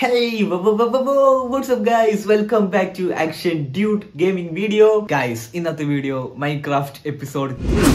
Hey, wha- wha- wha- wha- wha- what's up guys? Welcome back to Action Dude Gaming Video. Guys, ഇന്നത്തെ video Minecraft episode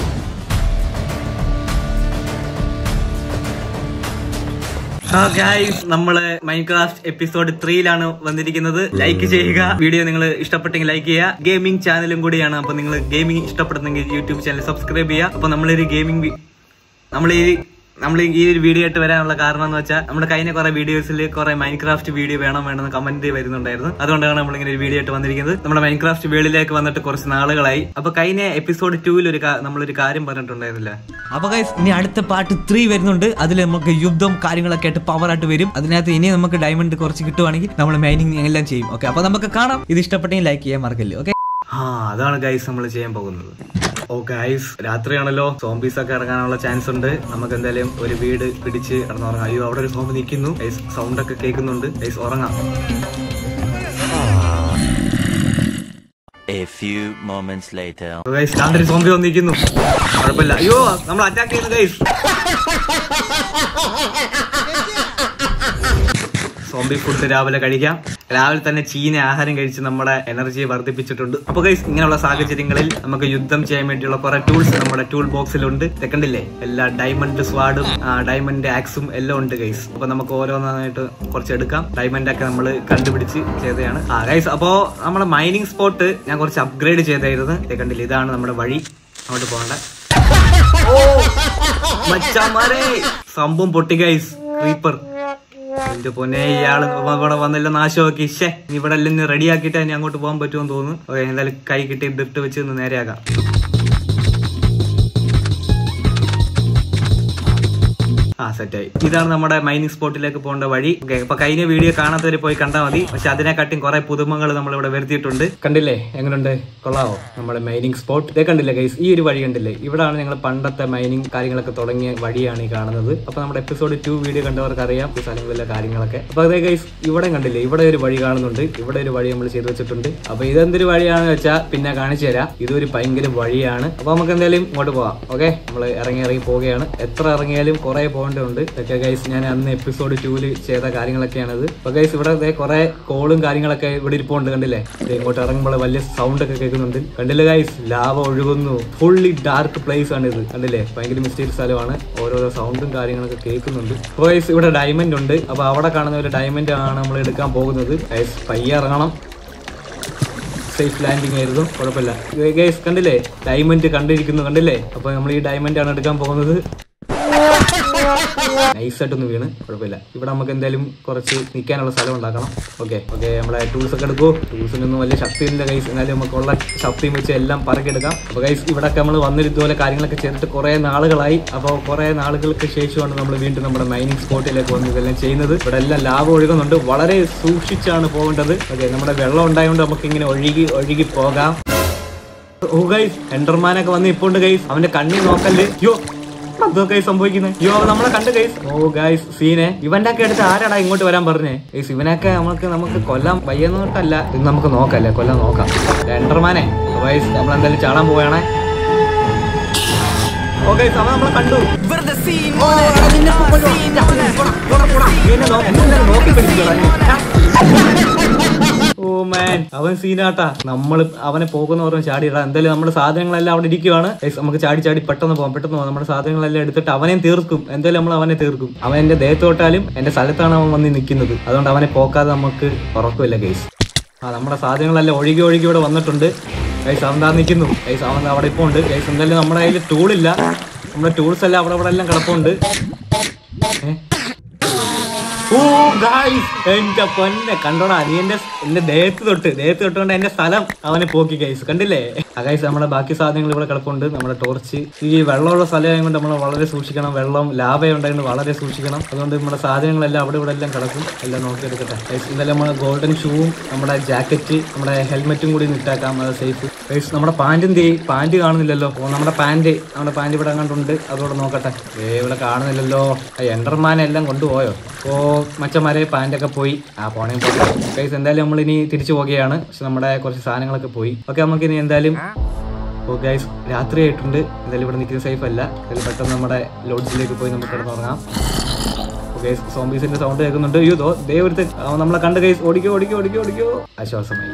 guys നമ്മള് Minecraft episode ത്രീയിലാണ് വന്നിരിക്കുന്നത് like ചെയ്യുക video നിങ്ങൾ ഇഷ്ടപ്പെട്ടെങ്കിൽ like ചെയ്യുക gaming ചാനലും കൂടിയാണ് അപ്പൊ നിങ്ങൾ ഗെയിമിംഗ് ഇഷ്ടപ്പെടുന്നെങ്കിൽ യൂട്യൂബ് ചാനൽ സബ്സ്ക്രൈബ് ചെയ്യുക അപ്പൊ നമ്മളൊരു ഗെയിമിംഗ് നമ്മൾ ഈ നമ്മൾ ഈ ഒരു വീഡിയോ ആയിട്ട് വരാനുള്ള കാരണം എന്ന് വെച്ചാൽ നമ്മുടെ കഴിഞ്ഞ കുറെ വീഡിയോസിൽ കുറെ മൈൻക്രാഫ്റ്റ് വീഡിയോ വേണം വേണമെന്ന് കമന്റ് വരുന്നുണ്ടായിരുന്നു അതുകൊണ്ടാണ് നമ്മൾ ഇങ്ങനെ ഒരു വീഡിയോ ആയിട്ട് വന്നിരിക്കുന്നത് നമ്മുടെ മൈൻക്രാഫ്റ്റ് വേളിലേക്ക് വന്നിട്ട് കുറച്ച് നാളുകളായി അപ്പൊ കഴിഞ്ഞ എപ്പിസോഡ് ടൂവിൽ ഒരു കാ- നമ്മളൊരു കാര്യം പറഞ്ഞിട്ടുണ്ടായിരുന്നില്ല അപ്പൊ ഗൈസ് ഇനി അടുത്ത പാർട്ട് ത്രീ വരുന്നുണ്ട് അതിൽ നമുക്ക് യുദ്ധം കാര്യങ്ങളൊക്കെ ആയിട്ട് പവർ ആയിട്ട് വരും അതിനകത്ത് ഇനി നമുക്ക് ഡയമണ്ട് കുറച്ച് കിട്ടുവാണെങ്കിൽ നമ്മൾ മൈനിങ് എല്ലാം ചെയ്യും ഓക്കെ അപ്പൊ നമുക്ക് കാണാം ഇത് ഇഷ്ടപ്പെട്ടെങ്കിൽ ലൈക്ക് ചെയ്യാൻ മറക്കല്ലേ ഓക്കെ ആ അതാണ് ഗൈസ് നമ്മൾ ചെയ്യാൻ പോകുന്നത് ഓ ഗൈസ് രാത്രിയാണല്ലോ സോംബീസ് ഒക്കെ ഇറങ്ങാനുള്ള ചാൻസ് ഉണ്ട് നമുക്ക് എന്തായാലും ഒരു വീട് പിടിച്ച് കിടന്നുറങ്ങാം അയ്യോ അവിടെ ഒരു സോംബ് നിൽക്കുന്നു ഗൈസ് സൗണ്ട് ഒക്കെ കേൾക്കുന്നുണ്ട് ഗൈസ് ഉറങ്ങാം A few moments later. Guys കാണ്ടൊരു സോംബി വന്നിരിക്കുന്നു കുഴപ്പമില്ല അയ്യോ നമ്മൾ അറ്റാക്ക് ചെയ്യുന്നു ഗൈസ് സോംബി ഫുഡ് രാവിലെ കഴിക്കാം രാവിലെ തന്നെ ചീന ആഹാരം കഴിച്ച് നമ്മുടെ എനർജിയെ വർദ്ധിപ്പിച്ചിട്ടുണ്ട് അപ്പൊ ഗൈസ് ഇങ്ങനെയുള്ള സാഹചര്യങ്ങളിൽ നമുക്ക് യുദ്ധം ചെയ്യാൻ വേണ്ടിയുള്ള കുറെ ടൂൾസ് നമ്മുടെ ടൂൾ ബോക്സിലുണ്ട് തെക്കണ്ടില്ലേ എല്ലാ ഡയമണ്ട് സ്വാഡും ഡയമണ്ട് ആക്സും എല്ലാം ഉണ്ട് ഗൈസ് അപ്പൊ നമുക്ക് ഓരോന്നായിട്ട് കുറച്ച് എടുക്കാം ഡയമണ്ട് ഒക്കെ നമ്മൾ കണ്ടുപിടിച്ച് ചെയ്തതാണ് ആ ഗൈസ് അപ്പോ നമ്മുടെ മൈനിങ് സ്പോട്ട് ഞാൻ കുറച്ച് അപ്ഗ്രേഡ് ചെയ്തായിരുന്നു തെക്കണ്ടില്ലേ ഇതാണ് നമ്മുടെ വഴി അങ്ങോട്ട് പോകണ്ട ഓ മച്ചാമാരെ സംഭവം പൊട്ടി ഗൈസ് ക്രീപ്പർ എന്റെ പൊന്നെ ഇയാള് ഇവിടെ വന്നെല്ലാം നാശമാക്കി ഷേ ഇവിടെ എല്ലാം റെഡി ആക്കിയിട്ട് ഇനി അങ്ങോട്ട് പോകാൻ പറ്റുമെന്ന് തോന്നുന്നു ഓക്കെ എന്തായാലും കൈ കിട്ടി ഡ്രിഫ്റ്റ് വെച്ച് ഒന്ന് നേരെയാക്കാം ആ സെറ്റായി ഇതാണ് നമ്മുടെ മൈനിങ് സ്പോട്ടിലേക്ക് പോകേണ്ട വഴി ഓക്കെ അപ്പൊ കഴിഞ്ഞ വീഡിയോ കാണാത്തവര് പോയി കണ്ടാൽ മതി പക്ഷെ അതിനെക്കാട്ടും കുറെ പുതുമകൾ നമ്മൾ ഇവിടെ വരുത്തിയിട്ടുണ്ട് കണ്ടില്ലേ എങ്ങനെയുണ്ട് കൊള്ളാവോ നമ്മുടെ മൈനിങ് സ്പോട്ട് ഇതേ കണ്ടില്ലേ ഗൈസ് ഈ ഒരു വഴി കണ്ടില്ലേ ഇവിടാണ് ഞങ്ങൾ പണ്ടത്തെ മൈനിങ് കാര്യങ്ങളൊക്കെ തുടങ്ങിയ വഴിയാണ് ഈ കാണുന്നത് അപ്പൊ നമ്മുടെ എപ്പിസോഡ് ടു വീഡിയോ കണ്ടവർക്ക് അറിയാം ഈ സ്ഥലങ്ങളിലെ കാര്യങ്ങളൊക്കെ അപ്പൊ അതേ ഗൈസ് ഇവിടെ കണ്ടില്ലേ ഇവിടെ ഒരു വഴി കാണുന്നുണ്ട് ഇവിടെ ഒരു വഴി നമ്മൾ ചെയ്തു വെച്ചിട്ടുണ്ട് അപ്പൊ ഇതെന്തൊരു വഴിയാണെന്ന് വെച്ചാൽ പിന്നെ കാണിച്ചു തരാം ഇതൊരു ഭയങ്കര വഴിയാണ് അപ്പൊ നമുക്ക് എന്തായാലും ഇങ്ങോട്ട് പോവാം ഓക്കെ നമ്മൾ ഇറങ്ങി ഇറങ്ങി പോവുകയാണ് എത്ര ഇറങ്ങിയാലും കുറെ പോകേണ്ടതുണ്ട് ഇതൊക്കെ ഗൈസ് ഞാൻ അന്ന് എപ്പിസോഡ് ടൂല് ചെയ്ത കാര്യങ്ങളൊക്കെയാണത് അപ്പൊ ഗൈസ് ഇവിടെ ദേ കുറെ കോളും കാര്യങ്ങളൊക്കെ ഇവിടെ ഇരിപ്പുണ്ട് കണ്ടില്ലേ ദേ ഇങ്ങോട്ട് ഇറങ്ങുമ്പോൾ വലിയ സൗണ്ട് ഒക്കെ കേൾക്കുന്നുണ്ട് കണ്ടില്ലേ ഗൈസ് ലാവ ഒഴുകുന്നു ഫുള്ളി ഡാർക്ക് പ്ലേസ് ആണ് ഇത് കണ്ടില്ലേ ഭയങ്കര മിസ്റ്റേക്ക് സ്ഥലമാണ് ഓരോരോ സൗണ്ടും കാര്യങ്ങളൊക്കെ കേൾക്കുന്നുണ്ട് അപ്പൊ ഗൈസ് ഇവിടെ ഡയമണ്ട് ഉണ്ട് അപ്പൊ അവിടെ കാണുന്ന ഒരു ഡയമണ്ട് ആണ് നമ്മൾ എടുക്കാൻ പോകുന്നത് ഗൈസ് പയ്യെ ഇറങ്ങണം സേഫ് ലാൻഡിങ് ആയിരുന്നു കുഴപ്പമില്ല ഗൈസ് കണ്ടില്ലേ ഡയമണ്ട് കണ്ടിരിക്കുന്നു കണ്ടില്ലേ അപ്പൊ നമ്മൾ ഈ ഡയമണ്ട് ആണ് എടുക്കാൻ പോകുന്നത് നൈസായിട്ടൊന്ന് വീണ് കുഴപ്പമില്ല ഇവിടെ നമുക്ക് എന്തായാലും കുറച്ച് നിൽക്കാനുള്ള സ്ഥലം ഉണ്ടാക്കണം ഓക്കെ ഓക്കെ നമ്മളെ ടൂൾസ് ഒക്കെ എടുക്കൂ ടൂൾസിനൊന്നും വലിയ ശക്തിയില്ല കൈസ് എന്നാലും നമുക്കുള്ള ശക്തിയും വെച്ച് എല്ലാം പറക്കെടുക്കാം അപ്പൊ കൈസ് ഇവിടെ നമ്മൾ വന്നിട്ട് ഇതുപോലെ കാര്യങ്ങളൊക്കെ ചെയ്തിട്ട് കുറെ നാളുകളായി അപ്പോൾ കുറെ നാളുകൾക്ക് ശേഷമാണ് നമ്മൾ വീണ്ടും നമ്മുടെ മൈനിങ് സ്പോട്ടിലേക്ക് വന്ന് ഇതെല്ലാം ചെയ്യുന്നത് ഇവിടെ എല്ലാം ലാഭം ഒഴുകുന്നുണ്ട് വളരെ സൂക്ഷിച്ചാണ് പോകേണ്ടത് ഓക്കെ നമ്മുടെ വെള്ളം ഉണ്ടായതുകൊണ്ട് നമുക്ക് ഇങ്ങനെ ഒഴുകി ഒഴുകി പോകാം ഓ ഗൈസ് എൻഡർമാനൊക്കെ വന്ന് ഇപ്പോണ്ട് ഗൈസ് അവന്റെ കണ്ണി നോക്കല്ലേ യോ അതോ ഗൈസ് സംഭവിക്കുന്നത് യോ നമ്മളെ കണ്ട് ഗൈസ് ഓ ഗൈസ് സീനെ ഇവന്റെ ഒക്കെ അടുത്ത് ആരാടാ ഇങ്ങോട്ട് വരാൻ പറഞ്ഞേ ഗൈസ് ഇവനൊക്കെ നമുക്ക് നമുക്ക് കൊല്ലാൻ വയ്യെന്നോട്ടല്ല ഇത് നമുക്ക് നോക്കല്ലേ കൊല്ലാൻ നോക്കാം എൻഡർമാനെ ഗൈസ് നമ്മൾ എന്തായാലും ചാടാൻ പോവുകയാണേ ഓ ഗൈസ് അവൻ നമ്മളെ കണ്ടു ഓ, എടാ, നിന്നെ ഇപ്പൊ കൊല്ലുവാ. ഇതാ, പോടാ, പോടാ, പോടാ. നീ എന്നെ നോക്ക്. നീ എന്നെ നോക്കി പിടിച്ചോടാ നീ. ഓ മാൻ അവൻ സീനാട്ടാ നമ്മൾ അവനെ പോകുന്ന ഓർമ്മ ചാടിയിടാ എന്തായാലും നമ്മുടെ സാധനങ്ങളെല്ലാം അവിടെ ഇരിക്കുവാണ് Guys, നമുക്ക് ചാടി ചാടി പെട്ടെന്ന് പോകാം പെട്ടെന്ന് പോകാം നമ്മുടെ സാധനങ്ങളെല്ലാം എടുത്തിട്ട് അവനെയും തീർക്കും എന്തായാലും നമ്മൾ അവനെ തീർക്കും അവൻ എന്റെ ദേഹത്തോട്ടാലും എന്റെ സ്ഥലത്താണ് അവൻ വന്ന് നിൽക്കുന്നത് അതുകൊണ്ട് അവനെ പോക്കാതെ നമുക്ക് ഉറക്കമില്ല ഗൈസ് ആ നമ്മുടെ സാധനങ്ങളെല്ലാം ഒഴുകി ഒഴുകി ഇവിടെ വന്നിട്ടുണ്ട് ഗൈസ് അവൻ താ നിൽക്കുന്നു ഗൈസ് അവൻ ദാ അവിടെ ഇപ്പോൾ ഉണ്ട് ഗൈസ് എന്തായാലും നമ്മുടെ കയ്യിൽ ടൂളില്ല നമ്മുടെ ടൂൾസ് എല്ലാം അവിടെ ഇവിടെ എല്ലാം കിടപ്പുണ്ട് ഏഹ് ഓ ഗായ്സ് എന്റെ പൊന്നെ കണ്ടോടാ നീ എന്റെ എന്റെ ദേഹത്ത് തൊട്ട് ദേഹത്ത് തൊട്ടുകൊണ്ട് എന്റെ സ്ഥലം അവനെ പോക്കി ഗൈസ് കണ്ടില്ലേ ആ ഗൈസ് നമ്മുടെ ബാക്കി സാധനങ്ങൾ ഇവിടെ കിടപ്പുണ്ട് നമ്മുടെ ടോർച്ച് ഈ വെള്ളമുള്ള സ്ഥലമായതുകൊണ്ട് നമ്മൾ വളരെ സൂക്ഷിക്കണം വെള്ളം ലാഭ ഉണ്ടായതുകൊണ്ട് വളരെ സൂക്ഷിക്കണം അതുകൊണ്ട് നമ്മുടെ സാധനങ്ങളെല്ലാം അവിടെ ഇവിടെ എല്ലാം കിടക്കും എല്ലാം നോക്കിയെടുക്കട്ടെ ഗൈസ് ഇന്നലെ നമ്മുടെ ഗോൾഡൻ ഷൂവും നമ്മുടെ ജാക്കറ്റ് നമ്മുടെ ഹെൽമെറ്റും കൂടി ഇട്ടാക്കാം അത് സേഫ് ഗൈസ് നമ്മുടെ പാൻറ് എന്ത് ചെയ്യും പാൻറ് കാണുന്നില്ലല്ലോ ഓ നമ്മുടെ പാൻറ് നമ്മുടെ പാൻറ് ഇവിടെ അങ്ങോട്ടുണ്ട് അതോടെ നോക്കട്ടെ ഏ ഇവിടെ കാണുന്നില്ലല്ലോ ആ എൻഡർമാനെ എല്ലാം കൊണ്ടുപോയോ ഓ മച്ചന്മാരെ പാൻറ്റൊക്കെ പോയി ആ പോണേ ഗൈസ് എന്തായാലും നമ്മൾ ഇനി തിരിച്ചു പോവുകയാണ് പക്ഷെ നമ്മുടെ കുറച്ച് സാധനങ്ങളൊക്കെ പോയി ഓക്കെ നമുക്ക് ഇനി എന്തായാലും ഓ ഗൈസ് രാത്രി ആയിട്ടുണ്ട് എന്തായാലും ഇവിടെ നിൽക്കുന്നത് സേഫ് അല്ല എന്തായാലും പെട്ടെന്ന് നമ്മുടെ ലോഡ്ജിലേക്ക് പോയി നമുക്ക് കിടന്നുറങ്ങാം ഗൈസ് സോംബീസിന്റെ സൗണ്ട് കേൾക്കുന്നുണ്ട് അയ്യോ ദോ ദേ ഒരുത്ത് അവൻ നമ്മളെ കണ്ട് ഗൈസ് ഓടിക്കോ ഓടിക്കോ ഓടിക്കോ ഓടിക്കോ ആശ്വാസമായി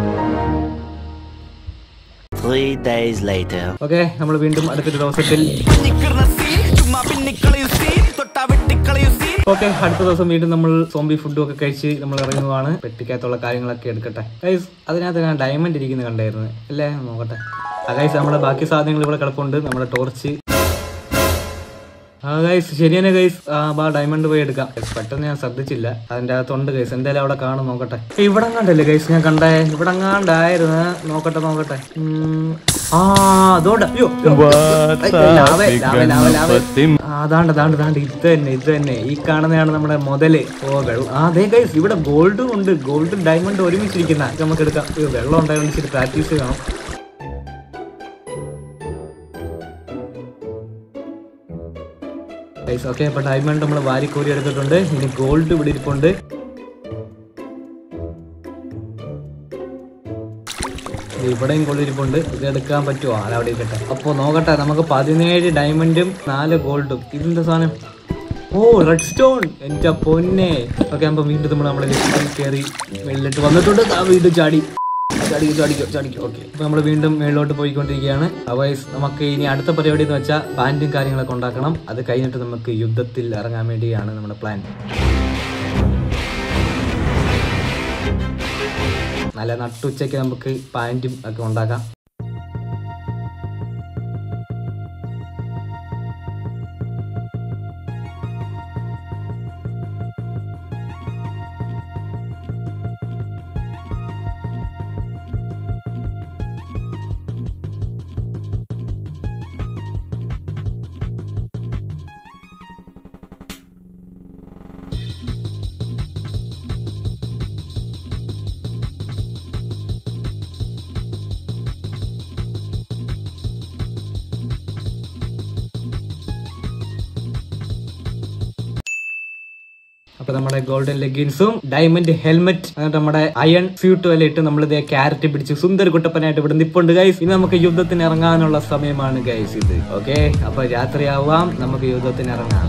Three days later. ഓക്കെ നമ്മൾ വീണ്ടും അടുത്തൊരു ദിവസത്തിൽ ഓക്കെ അടുത്ത ദിവസം വീണ്ടും നമ്മൾ സോംബി ഫുഡും ഒക്കെ കഴിച്ച് നമ്മൾ ഇറങ്ങുവാണ് പെട്ടിക്കകത്തുള്ള കാര്യങ്ങളൊക്കെ എടുക്കട്ടെ ഗൈസ് അതിനകത്ത് ഞാൻ ഡയമണ്ട് ഇരിക്കുന്നത് കണ്ടായിരുന്നു അല്ലേ നോക്കട്ടെ ആ ഗൈസ് നമ്മുടെ ബാക്കി സാധനങ്ങൾ ഇവിടെ കിടപ്പുണ്ട് നമ്മുടെ ടോർച്ച് ആ ഗൈസ് ശരിയാണ് ഗൈസ് ആ ബാ ഡയമണ്ട് പോയി എടുക്കാം Guys, പെട്ടെന്ന് ഞാൻ ശ്രദ്ധിച്ചില്ല അതിന്റെ അകത്തുണ്ട് ഗൈസ് എന്തായാലും അവിടെ കാണും നോക്കട്ടെ ഏയ്, ഇവിടെ കണ്ടല്ലേ ഗൈസ് ഞാൻ കണ്ടേ ഇവിടെ കണ്ടായിരുന്നു നോക്കട്ടെ നോക്കട്ടെ ഉം. ആ അതോടെ അയ്യോ അയ്യോ. ഏയ്, ലാവേ, ലാവേ, ലാവേ, ലാവേ. ആ, അതാണ്ട് അതാണ്ട് അതാണ്ട് ഇത് തന്നെ ഇത് തന്നെ ഈ കാണുന്നതാണ് നമ്മുടെ മുതല് ഓ വെള്ളം ആ അതെ ഗൈസ് ഇവിടെ ഗോൾഡും ഉണ്ട് ഗോൾഡും ഡയമണ്ടും ഒരുമിച്ചിരിക്കുന്ന ഇത് നമുക്ക് എടുക്കാം അയ്യോ, വെള്ളം ഉണ്ടായതുകൊണ്ട് ഇച്ചിരി പ്രാക്ടീസ് ചെയ്യണം ഗൈസ് ഓക്കെ അപ്പൊ ഡയമണ്ട് നമ്മൾ വാരിക്കോരി എടുത്തിട്ടുണ്ട് ഇനി ഗോൾഡ് ഇവിടെ ഇരിപ്പുണ്ട് ഇത് ഇവിടെയും ഗോൾഡ് ഇരിപ്പുണ്ട് ഇത് എടുക്കാൻ പറ്റുമോ അല്ല അവിടെ ഇരിക്കട്ടെ അപ്പൊ നോക്കട്ടെ നമുക്ക് പതിനേഴ് ഡയമണ്ടും നാല് ഗോൾഡും ഇതിന്റെ സാധനം ഓ റെഡ് സ്റ്റോൺ എന്റെ പൊന്നെ ഓക്കെ അപ്പൊ വീണ്ടും നമ്മൾ നമ്മളെ ലിസ്റ്റിൽ കയറി വെള്ളിട്ട് വന്നിട്ടുണ്ട് ആ വീണ്ടും ചാടി ചാടിക്കോ ചാടിക്കോ ചാടിക്കോ ഓക്കെ അപ്പൊ നമ്മൾ വീണ്ടും മേളിലോട്ട് പോയിക്കൊണ്ടിരിക്കുകയാണ് അവൈസ് നമുക്ക് ഇനി അടുത്ത പരിപാടി എന്ന് വെച്ചാൽ ബാൻഡും കാര്യങ്ങളൊക്കെ ഉണ്ടാക്കണം അത് കഴിഞ്ഞിട്ട് നമുക്ക് യുദ്ധത്തിൽ ഇറങ്ങാൻ വേണ്ടിയാണ് നമ്മുടെ പ്ലാൻ നല്ല നട്ടുച്ചയ്ക്ക് നമുക്ക് പാൻറ്റും ഒക്കെ ഉണ്ടാക്കാം അപ്പൊ നമ്മുടെ ഗോൾഡൻ ലെഗിൻസും ഡയമണ്ട് ഹെൽമെറ്റ് എന്നിട്ട് നമ്മുടെ അയൺ സ്യൂട്ടും എല്ലാം ഇട്ട് നമ്മൾ ഇതേ ക്യാരറ്റ് പിടിച്ച് സുന്ദര കുട്ടപ്പനായിട്ട് ഇവിടെ നിപ്പുണ്ട് ഗൈസ് ഇനി നമുക്ക് യുദ്ധത്തിന് ഇറങ്ങാനുള്ള സമയമാണ് ഗൈസ് ഇത് ഓക്കെ അപ്പൊ രാത്രിയാവാം നമുക്ക് യുദ്ധത്തിന് ഇറങ്ങാം